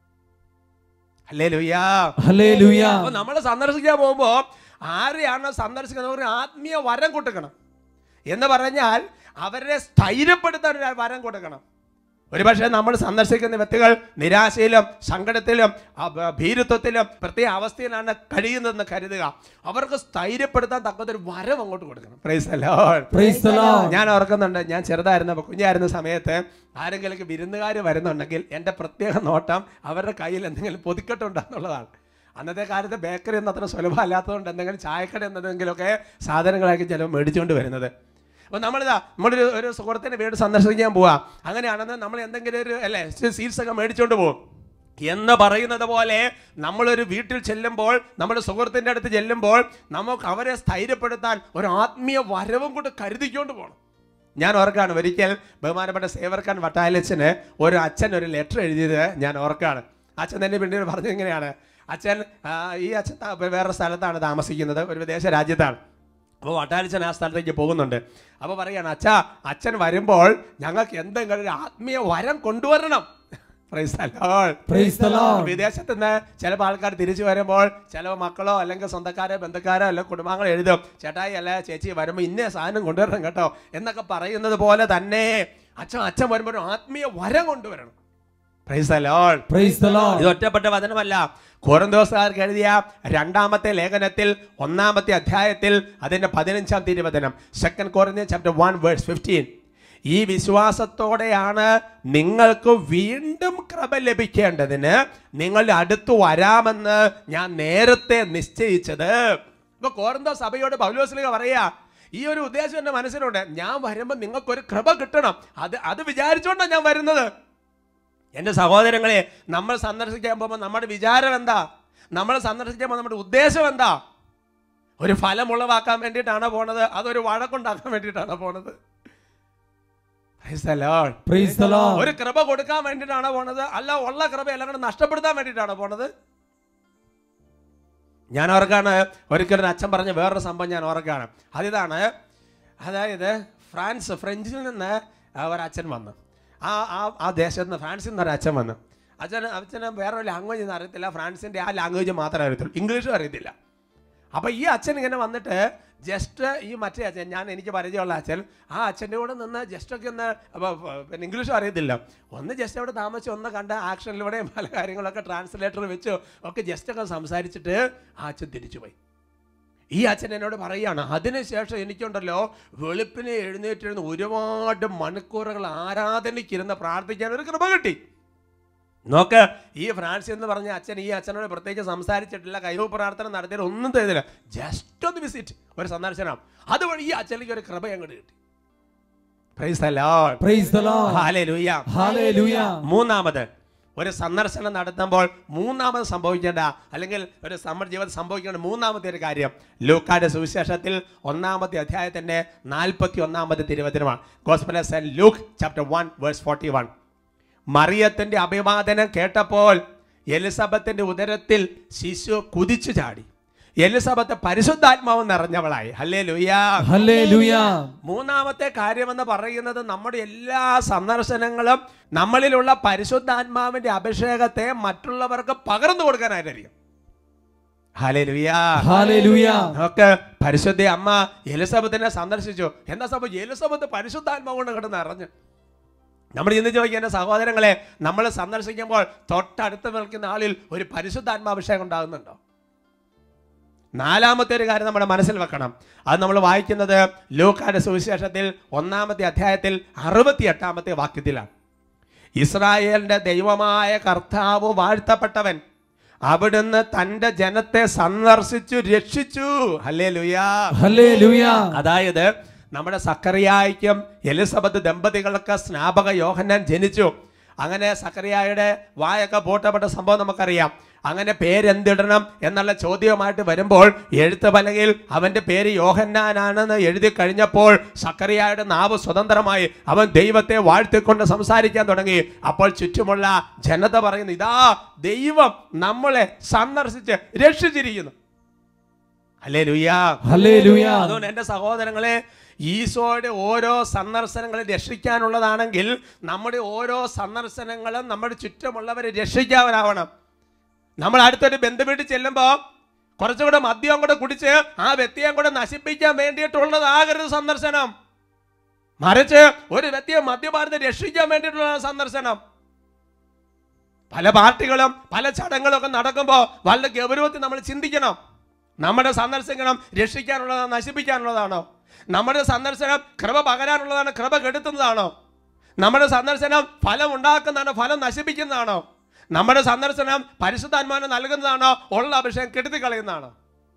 അല്ലേ ലുയ്യാ Hallelujah. അപ്പൊ നമ്മൾ സന്ദർശിക്കാൻ പോകുമ്പോൾ ആരെയാണ് സന്ദർശിക്കുന്നത് ഒരു ആത്മീയ വരം കൊടുക്കണം എന്ന് പറഞ്ഞാൽ അവരെ സ്ഥൈര്യപ്പെടുത്താൻ ഒരു വരം കൊടുക്കണം ഒരുപക്ഷെ നമ്മൾ സന്ദർശിക്കുന്ന വ്യക്തികൾ നിരാശയിലും സങ്കടത്തിലും അ- ഭീരുത്വത്തിലും പ്രത്യേക അവസ്ഥയിലാണ് കഴിയുന്നതെന്ന് കരുതുക അവർക്ക് സ്ഥൈര്യപ്പെടുത്താൻ തക്കത്തൊരു വരം അങ്ങോട്ട് കൊടുക്കണം പ്രൈസ് അല്ലോ Praise the Lord. ഞാൻ ഓർക്കുന്നുണ്ട് ഞാൻ ചെറുതായിരുന്നപ്പോൾ കുഞ്ഞായിരുന്ന സമയത്ത് ആരെങ്കിലും വിരുന്നുകാർ വരുന്നുണ്ടെങ്കിൽ എൻ്റെ പ്രത്യേക നോട്ടം അവരുടെ കയ്യിൽ എന്തെങ്കിലും പൊതിക്കെട്ടുണ്ടെന്നുള്ളതാണ് അന്നത്തെ കാലത്ത് ബേക്കറി ഒന്നും അത്ര സുലഭമല്ലാത്തതുകൊണ്ട് എന്തെങ്കിലും ചായക്കട എന്തെങ്കിലുമൊക്കെ സാധനങ്ങളായിരിക്കും ചിലവ് മേടിച്ചുകൊണ്ട് വരുന്നത് അപ്പോൾ നമ്മളിതാ നമ്മളൊരു ഒരു സുഹൃത്തിൻ്റെ വീട് സന്ദർശിക്കാൻ പോവാ അങ്ങനെയാണെന്ന് നമ്മൾ എന്തെങ്കിലും ഒരു അല്ലേ സീറ്റ്സ് ഒക്കെ മേടിച്ചുകൊണ്ട് പോകും എന്ന് പറയുന്നത് പോലെ നമ്മളൊരു വീട്ടിൽ ചെല്ലുമ്പോൾ നമ്മുടെ സുഹൃത്തിൻ്റെ അടുത്ത് ചെല്ലുമ്പോൾ നമുക്ക് അവരെ സ്ഥൈര്യപ്പെടുത്താൻ ഒരു ആത്മീയ വരവും കൊണ്ട് കരുതിക്കൊണ്ട് പോകണം ഞാൻ ഓർക്കാണ് ഒരിക്കൽ ബഹുമാനപ്പെട്ട സേവർക്കാൻ വട്ടാലച്ചന് ഒരു അച്ഛൻ ഒരു ലെറ്റർ എഴുതിയത് ഞാൻ ഓർക്കാണ് അച്ഛൻ തന്നെ പിന്നീട് പറഞ്ഞത് ഇങ്ങനെയാണ് അച്ഛൻ ആ, ഈ അച്ഛൻ ത- വേറെ സ്ഥലത്താണ് താമസിക്കുന്നത് ഒരു വിദേശ രാജ്യത്താണ് അപ്പോൾ വട്ടാലച്ചൻ ആ സ്ഥലത്തേക്ക് പോകുന്നുണ്ട് അപ്പോൾ പറയാണ് അച്ഛാ അച്ഛൻ വരുമ്പോൾ ഞങ്ങൾക്ക് എന്തെങ്കിലും ഒരു ആത്മീയ വരം കൊണ്ടുവരണം Praise the Lord. Praise the Lord. വിദേശത്ത് നിന്ന് ചിലപ്പോൾ ആൾക്കാർ തിരിച്ചു വരുമ്പോൾ ചില മക്കളോ അല്ലെങ്കിൽ സ്വന്തക്കാരോ ബന്ധുക്കാരോ അല്ലെങ്കിൽ കുടുംബാംഗങ്ങൾ എഴുതും ചേട്ടായി അല്ല ചേച്ചി വരുമ്പോൾ ഇന്ന സാധനം കൊണ്ടുവരണം കേട്ടോ എന്നൊക്കെ പറയുന്നത് പോലെ തന്നെ അച്ഛൻ അച്ഛൻ വരുമ്പോൾ ഒരു ആത്മീയ വരം കൊണ്ടുവരണം Praise the Lord. Praise the Lord. ഇത് ഒറ്റപ്പെട്ട വചനമല്ല കോരന്തോസുകാർക്ക് എഴുതിയ രണ്ടാമത്തെ ലേഖനത്തിൽ ഒന്നാമത്തെ അധ്യായത്തിൽ അതിന്റെ പതിനഞ്ചാം തിരുവചനം second Corinthians chapter one verse fifteen ഈ വിശ്വാസത്തോടെയാണ് നിങ്ങൾക്ക് വീണ്ടും കൃപ ലഭിക്കേണ്ടതിന് നിങ്ങളുടെ അടുത്ത് വരാമെന്ന് ഞാൻ നേരത്തെ നിശ്ചയിച്ചത് ഇപ്പൊ കോരന്തോ സഭയോട് പൗലോസ്ലിക പറയാ ഈ ഒരു ഉദ്ദേശം എൻ്റെ മനസ്സിലുണ്ട് ഞാൻ വരുമ്പോൾ നിങ്ങൾക്കൊരു കൃപ കിട്ടണം അത് അത് വിചാരിച്ചുകൊണ്ടാണ് ഞാൻ വരുന്നത് എൻ്റെ സഹോദരങ്ങളെ നമ്മൾ സന്ദർശിക്കാൻ പോകുമ്പോൾ നമ്മുടെ വിചാരം എന്താ നമ്മൾ സന്ദർശിക്കുമ്പോൾ നമ്മുടെ ഉദ്ദേശം എന്താ ഒരു ഫലം ഉളവാക്കാൻ വേണ്ടിയിട്ടാണ് പോണത് അതൊരു വഴക്കുണ്ടാക്കാൻ വേണ്ടിയിട്ടാണ് പോണത് Praise the Lord. Praise the Lord. ഒരു കൃപ കൊടുക്കാൻ വേണ്ടിയിട്ടാണ് പോണത് അല്ല ഉള്ള കൃപ എല്ലാം കൂടെ നഷ്ടപ്പെടുത്താൻ വേണ്ടിയിട്ടാണ് പോണത് ഞാൻ ഓർക്കാണ് ഒരിക്കലും ഒരു അച്ഛൻ പറഞ്ഞ വേറൊരു സംഭവം ഞാൻ ഓർക്കാണ് അതിതാണ് അതായത് ഫ്രാൻസ് ഫ്രഞ്ചിൽ നിന്ന് ആ ഒരു അച്ഛൻ വന്നു ആ ആ ആ ദേശത്ത് നിന്ന് ഫ്രാൻസിൽ നിന്ന് ഒരു അച്ഛൻ വന്നു അച്ഛന് അച്ഛന് വേറൊരു ലാംഗ്വേജ് ഒന്നും അറിയത്തില്ല ഫ്രാൻസിൻ്റെ ആ ലാംഗ്വേജ് മാത്രമേ അറിയത്തുള്ളൂ ഇംഗ്ലീഷും അറിയത്തില്ല അപ്പോൾ ഈ അച്ഛൻ ഇങ്ങനെ വന്നിട്ട് ജസ്റ്റ് ഈ മറ്റേ അച്ഛൻ ഞാൻ എനിക്ക് പരിചയമുള്ള അച്ഛൻ ആ അച്ഛൻ്റെ കൂടെ നിന്ന് ജസ്റ്റ് ഒക്കെ ഒന്ന് അപ്പൊ, പിന്നെ ഇംഗ്ലീഷും അറിയത്തില്ല ഒന്ന് ജസ്റ്റ് അവിടെ താമസിച്ച് ഒന്ന് കണ്ട ആക്ഷനിലൂടെയും പല കാര്യങ്ങളൊക്കെ ട്രാൻസ്ലേറ്റർ വെച്ച് ഒക്കെ ജസ്റ്റ് ഒക്കെ സംസാരിച്ചിട്ട് ആ അച്ഛൻ തിരിച്ചുപോയി ഈ അച്ഛൻ എന്നോട് പറയുകയാണ് അതിനുശേഷം എനിക്കുണ്ടല്ലോ വെളുപ്പിനെ എഴുന്നേറ്റിരുന്ന് ഒരുപാട് മണിക്കൂറുകൾ ആരാധനയ്ക്കിരുന്ന് പ്രാർത്ഥിക്കാൻ ഒരു കൃപ കിട്ടി നോക്ക് ഈ ഫ്രാൻസിസ് എന്ന് പറഞ്ഞ അച്ഛൻ ഈ അച്ഛനോട് പ്രത്യേകിച്ച് സംസാരിച്ചിട്ടില്ല കൈവ് പ്രാർത്ഥന നടത്തിയിട്ട് ഒന്നും ചെയ്തില്ല ജസ്റ്റ് ഒന്ന് വിസിറ്റ് ഒരു സന്ദർശനം അതുവഴി ഈ അച്ഛനിക്ക് ഒരു കൃപ അങ്ങോട്ട് കിട്ടി Praise the Lord. Praise the Lord. Hallelujah. Hallelujah. മൂന്നാമത് ഒരു സന്ദർശനം നടത്തുമ്പോൾ മൂന്നാമത് സംഭവിക്കേണ്ട അല്ലെങ്കിൽ ഒരു സമ്മർ ജീവിതം സംഭവിക്കേണ്ട മൂന്നാമത്തെ ഒരു കാര്യം ലൂക്കാന്റെ സുവിശേഷത്തിൽ ഒന്നാമത്തെ അധ്യായത്തിന്റെ നാൽപ്പത്തി ഒന്നാമത്തെ തിരുവചനമാണ് gospel saint Luke chapter one verse forty one മറിയത്തിന്റെ അഭിവാദനം കേട്ടപ്പോൾ എലിസബത്തിന്റെ ഉദരത്തിൽ ശിശു കുതിച്ചു ചാടി എലിസബത്ത് പരിശുദ്ധാത്മാവ് നിറഞ്ഞവളായി ഹല്ലേ ലുയാ Hallelujah. മൂന്നാമത്തെ കാര്യമെന്ന് പറയുന്നത് നമ്മുടെ എല്ലാ സന്ദർശനങ്ങളും നമ്മളിലുള്ള പരിശുദ്ധാത്മാവിന്റെ അഭിഷേകത്തെ മറ്റുള്ളവർക്ക് പകർന്നു കൊടുക്കാനായിട്ടായിരിക്കും ഹല്ലേലൂയാ. Hallelujah. നമുക്ക് പരിശുദ്ധ അമ്മ എലിസബത്തിനെ സന്ദർശിച്ചു എന്താ സംഭവം എലിസബത്ത് പരിശുദ്ധാത്മാവ് കൊണ്ട് കിടന്ന് അറിഞ്ഞു നമ്മൾ ഇന്ന് ചോദിക്കുക എൻ്റെ സഹോദരങ്ങളെ നമ്മൾ സന്ദർശിക്കുമ്പോൾ തൊട്ടടുത്ത് നിൽക്കുന്ന ആളിൽ ഒരു പരിശുദ്ധാത്മാഭിഷേകം ഉണ്ടാകുന്നുണ്ടോ നാലാമത്തെ ഒരു കാര്യം നമ്മുടെ മനസ്സിൽ വെക്കണം അത് നമ്മൾ വായിക്കുന്നത് ലൂക്കാന്റെ സുവിശേഷത്തിൽ ഒന്നാമത്തെ അധ്യായത്തിൽ അറുപത്തി എട്ടാമത്തെ വാക്യത്തിലാണ് ഇസ്രായേലിന്റെ ദൈവമായ കർത്താവ് വാഴ്ത്തപ്പെട്ടവൻ അവിടുന്ന് തന്റെ ജനത്തെ സന്ദർശിച്ചു രക്ഷിച്ചു ഹല്ലേ ലുയാ Hallelujah. അതായത് നമ്മുടെ സക്കറിയായിക്കും എലിസബത്ത് ദമ്പതികൾക്ക് സ്നാപക യോഹന്നാൻ ജനിച്ചു അങ്ങനെ സക്കറിയായുടെ വായൊക്കെ പൂട്ടപ്പെട്ട സംഭവം നമുക്കറിയാം അങ്ങനെ പേരെന്തിടണം എന്നുള്ള ചോദ്യവുമായിട്ട് വരുമ്പോൾ എഴുത്ത് പലകയിൽ അവന്റെ പേര് യോഹന്നാനാണെന്ന് എഴുതി കഴിഞ്ഞപ്പോൾ സക്കറിയായുടെ നാവ് സ്വതന്ത്രമായി അവൻ ദൈവത്തെ വാഴ്ത്തിക്കൊണ്ട് സംസാരിക്കാൻ തുടങ്ങി അപ്പോൾ ചുറ്റുമുള്ള ജനത പറയുന്നു ഇതാ ദൈവം നമ്മളെ സന്ദർശിച്ച് രക്ഷിച്ചിരിക്കുന്നു അല്ലേ ലുയ്യാ Hallelujah. അതുകൊണ്ട് എൻ്റെ സഹോദരങ്ങളെ ഈശോയുടെ ഓരോ സന്ദർശനങ്ങളും രക്ഷിക്കാനുള്ളതാണെങ്കിൽ നമ്മുടെ ഓരോ സന്ദർശനങ്ങളും നമ്മുടെ ചുറ്റുമുള്ളവരെ രക്ഷിക്കാനാവണം നമ്മൾ അടുത്തൊരു ബന്ധുവീട്ടിൽ ചെല്ലുമ്പോൾ കുറച്ചുകൂടെ മദ്യം കൂടെ കുടിച്ച് ആ വ്യക്തിയെ കൂടെ നശിപ്പിക്കാൻ വേണ്ടിയിട്ടുള്ളതാകരുത് സന്ദർശനം മറിച്ച് ഒരു വ്യക്തിയെ മദ്യപാനത്തെ രക്ഷിക്കാൻ വേണ്ടിയിട്ടുള്ള സന്ദർശനം പല പാർട്ടികളും പല ചടങ്ങുകളും ഒക്കെ നടക്കുമ്പോൾ വളരെ ഗൗരവത്തിൽ നമ്മൾ ചിന്തിക്കണം നമ്മുടെ സന്ദർശനം രക്ഷിക്കാനുള്ളതാണോ നശിപ്പിക്കാനുള്ളതാണോ നമ്മുടെ സന്ദർശനം കൃപ പകരാനുള്ളതാണോ കൃപ കെടുത്തുന്നതാണോ നമ്മുടെ സന്ദർശനം ഫലം ഉണ്ടാക്കുന്നതാണോ ഫലം നശിപ്പിക്കുന്നതാണോ നമ്മുടെ സന്ദർശനം പരിശുദ്ധാത്മാവിനെ നൽകുന്നതാണോ ഉള്ള അഭിഷേകം കെടുത്തി കളയുന്നതാണോ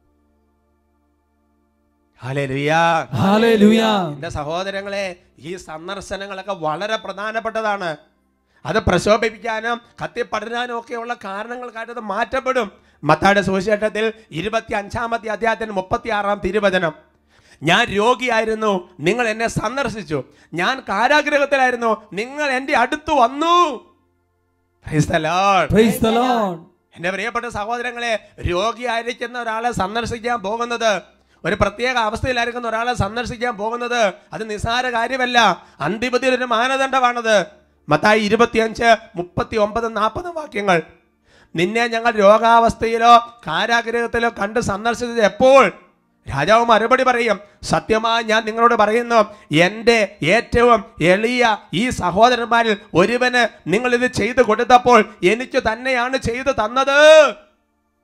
ഹല്ലേലൂയാ Hallelujah. എൻ്റെ സഹോദരങ്ങളെ ഈ സന്ദർശനങ്ങളൊക്കെ വളരെ പ്രധാനപ്പെട്ടതാണ് അത് പ്രശോഭിപ്പിക്കാനും കത്തിപ്പടരാനും ഒക്കെയുള്ള കാരണങ്ങൾക്കായിട്ട് അത് മാറ്റപ്പെടും മത്തായുടെ സുവിശേഷത്തിൽ ഇരുപത്തി അഞ്ചാമത്തെ അധ്യായത്തിന് മുപ്പത്തി ആറാം തിരുവചനം ഞാൻ രോഗിയായിരുന്നു നിങ്ങൾ എന്നെ സന്ദർശിച്ചു ഞാൻ കാരാഗ്രഹത്തിലായിരുന്നു നിങ്ങൾ എൻ്റെ അടുത്ത് വന്നു Praise the Lord. Praise the Lord. എൻ്റെ പ്രിയപ്പെട്ട സഹോദരങ്ങളെ രോഗിയായിരിക്കുന്ന ഒരാളെ സന്ദർശിക്കാൻ പോകുന്നത് ഒരു പ്രത്യേക അവസ്ഥയിലായിരിക്കുന്ന ഒരാളെ സന്ദർശിക്കാൻ പോകുന്നത് അത് നിസ്സാര കാര്യമല്ല അന്തിമത്തിൽ ഒരു മാനദണ്ഡമാണത് മത്തായി ഇരുപത്തിയഞ്ച് മുപ്പത്തി ഒമ്പത് നാൽപ്പത് വാക്യങ്ങൾ നിന്നെ ഞങ്ങൾ രോഗാവസ്ഥയിലോ കാരാഗ്രഹത്തിലോ കണ്ട് സന്ദർശിച്ചത് എപ്പോൾ രാജാവ് മറുപടി പറയും സത്യമായി ഞാൻ നിങ്ങളോട് പറയുന്നു എൻ്റെ ഏറ്റവും എളിയ ഈ സഹോദരന്മാരിൽ ഒരുവന് നിങ്ങൾ ഇത് ചെയ്തു കൊടുത്തപ്പോൾ എനിക്ക് തന്നെയാണ് ചെയ്തു തന്നത്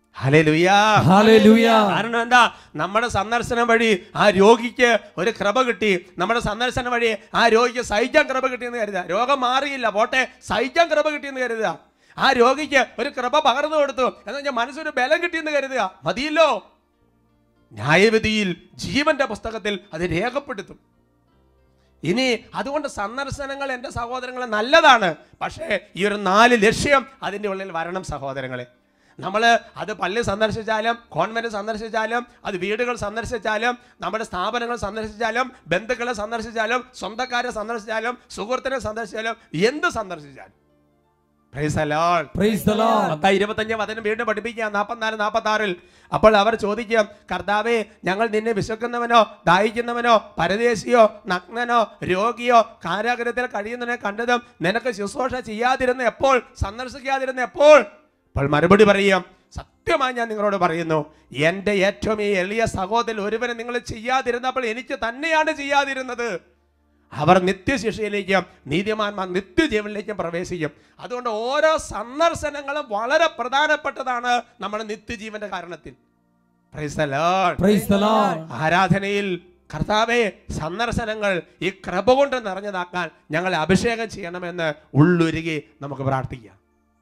ഹല്ലേലൂയാ Hallelujah. കാരണം എന്താ നമ്മുടെ സന്ദർശനം വഴി ആ രോഗിക്ക് ഒരു കൃപ കിട്ടി നമ്മുടെ സന്ദർശനം വഴി ആ രോഗിക്ക് സഹിക്കാൻ കൃപ കിട്ടിയെന്ന് കരുതുക രോഗം മാറിയില്ല പോട്ടെ സഹിക്കാൻ കൃപ കിട്ടിയെന്ന് കരുതുക ആ രോഗിക്ക് ഒരു കൃപ പകർന്നു കൊടുത്തു എന്ന് വെച്ചാൽ മനസ്സൊരു ബലം കിട്ടിയെന്ന് കരുതുക മതിയല്ലോ ന്യായവിധിയിൽ ജീവന്റെ പുസ്തകത്തിൽ അത് രേഖപ്പെടുത്തും ഇനി അതുകൊണ്ട് സന്ദർശനങ്ങൾ എൻ്റെ സഹോദരങ്ങളെ നല്ലതാണ് പക്ഷേ ഈ ഒരു നാല് ലക്ഷ്യം അതിൻ്റെ ഉള്ളിൽ വരണം സഹോദരങ്ങളെ നമ്മൾ അത് പള്ളി സന്ദർശിച്ചാലും കോൺവെന്റ് സന്ദർശിച്ചാലും അത് വീടുകൾ സന്ദർശിച്ചാലും നമ്മുടെ സ്ഥാപനങ്ങൾ സന്ദർശിച്ചാലും ബന്ധുക്കളെ സന്ദർശിച്ചാലും സ്വന്തക്കാരെ സന്ദർശിച്ചാലും സുഹൃത്തിനെ സന്ദർശിച്ചാലും എന്ത് സന്ദർശിച്ചാലും Praise the Lord. Praise the Lord. പത്താം ഇരുപത്തഞ്ച് വചനം വീണ്ടും പഠിപ്പിക്കുക നാൽപ്പത്തിനാല് നാൽപ്പത്തി ആറിൽ അപ്പോൾ അവർ ചോദിക്കും കർത്താവേ ഞങ്ങൾ നിന്നെ വിശക്കുന്നവനോ ദാഹിക്കുന്നവനോ പരദേശിയോ നഗ്നനോ രോഗിയോ കാരാഗ്രഹത്തിൽ കഴിയുന്നവനെ കണ്ടതും നിനക്ക് ശുശ്രൂഷ ചെയ്യാതിരുന്ന എപ്പോൾ സന്ദർശിക്കാതിരുന്ന എപ്പോൾ അപ്പോൾ മറുപടി പറയാം സത്യമായി ഞാൻ നിങ്ങളോട് പറയുന്നു എൻ്റെ ഏറ്റവും ഈ എളിയ സഹോദരൻ ഒരുവനെ നിങ്ങൾ ചെയ്യാതിരുന്നപ്പോൾ എനിക്ക് തന്നെയാണ് ചെയ്യാതിരുന്നത് അവർ നിത്യശിക്ഷയിലേക്കും നീതിമാന്മാർ നിത്യജീവനിലേക്കും പ്രവേശിക്കും അതുകൊണ്ട് ഓരോ സന്ദർശനങ്ങളും വളരെ പ്രധാനപ്പെട്ടതാണ് നമ്മുടെ നിത്യജീവന്റെ കാരണത്തിൽ Praise the Lord. Praise the Lord. ആരാധനയിൽ കർത്താവെ സന്ദർശനങ്ങൾ ഈ കൃപ കൊണ്ട് നിറഞ്ഞതാക്കാൻ ഞങ്ങളെ അഭിഷേകം ചെയ്യണമെന്ന് ഉള്ളുരുകി നമുക്ക് പ്രാർത്ഥിക്കാം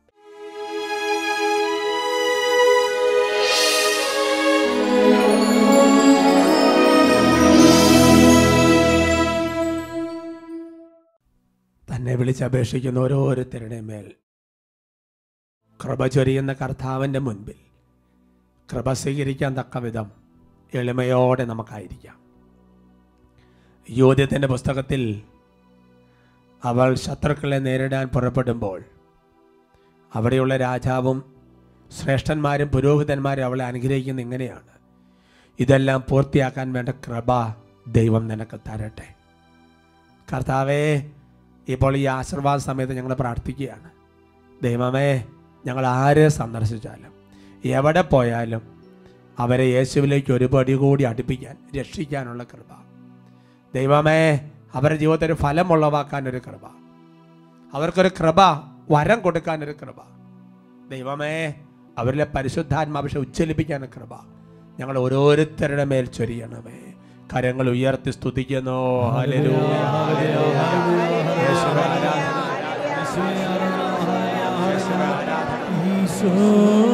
തന്നെ വിളിച്ചപേക്ഷിക്കുന്ന ഓരോരുത്തരുടെ മേൽ കൃപ ചൊരിയുന്ന കർത്താവിൻ്റെ മുൻപിൽ കൃപ സ്വീകരിക്കാൻ തക്ക വിധം എളിമയോടെ നമുക്കായിരിക്കാം യോധ്യത്തിൻ്റെ പുസ്തകത്തിൽ അവൾ ശത്രുക്കളെ നേരിടാൻ പുറപ്പെടുമ്പോൾ അവിടെയുള്ള രാജാവും ശ്രേഷ്ഠന്മാരും പുരോഹിതന്മാരും അവളെ അനുഗ്രഹിക്കുന്ന ഇങ്ങനെയാണ് ഇതെല്ലാം പൂർത്തിയാക്കാൻ വേണ്ട കൃപ ദൈവം നിനക്ക് തരട്ടെ കർത്താവേ ഇപ്പോൾ ഈ ആശീർവാദ സമയത്ത് ഞങ്ങൾ പ്രാർത്ഥിക്കുകയാണ് ദൈവമേ ഞങ്ങൾ ആരെ സന്ദർശിച്ചാലും എവിടെ പോയാലും അവരെ യേശുവിലേക്ക് ഒരു പടി കൂടി അടുപ്പിക്കാൻ രക്ഷിക്കാനുള്ള കൃപ ദൈവമേ അവരുടെ ജീവിതത്തിൽ ഒരു ഫലം ഉളവാക്കാൻ ഒരു കൃപ അവർക്കൊരു കൃപ വരം കൊടുക്കാൻ ഒരു കൃപ ദൈവമേ അവരിലെ പരിശുദ്ധാത്മാഭിഷ ഉജ്ജ്വലിപ്പിക്കാൻ കൃപ ഞങ്ങൾ ഓരോരുത്തരുടെ മേൽ ചൊരിയണമേ കരങ്ങൾ ഉയർത്തി സ്തുതിക്കുന്നു ഹല്ലേലൂയ, ഹല്ലേലൂയ. യേശുവേ ആരാധന. ഈശോ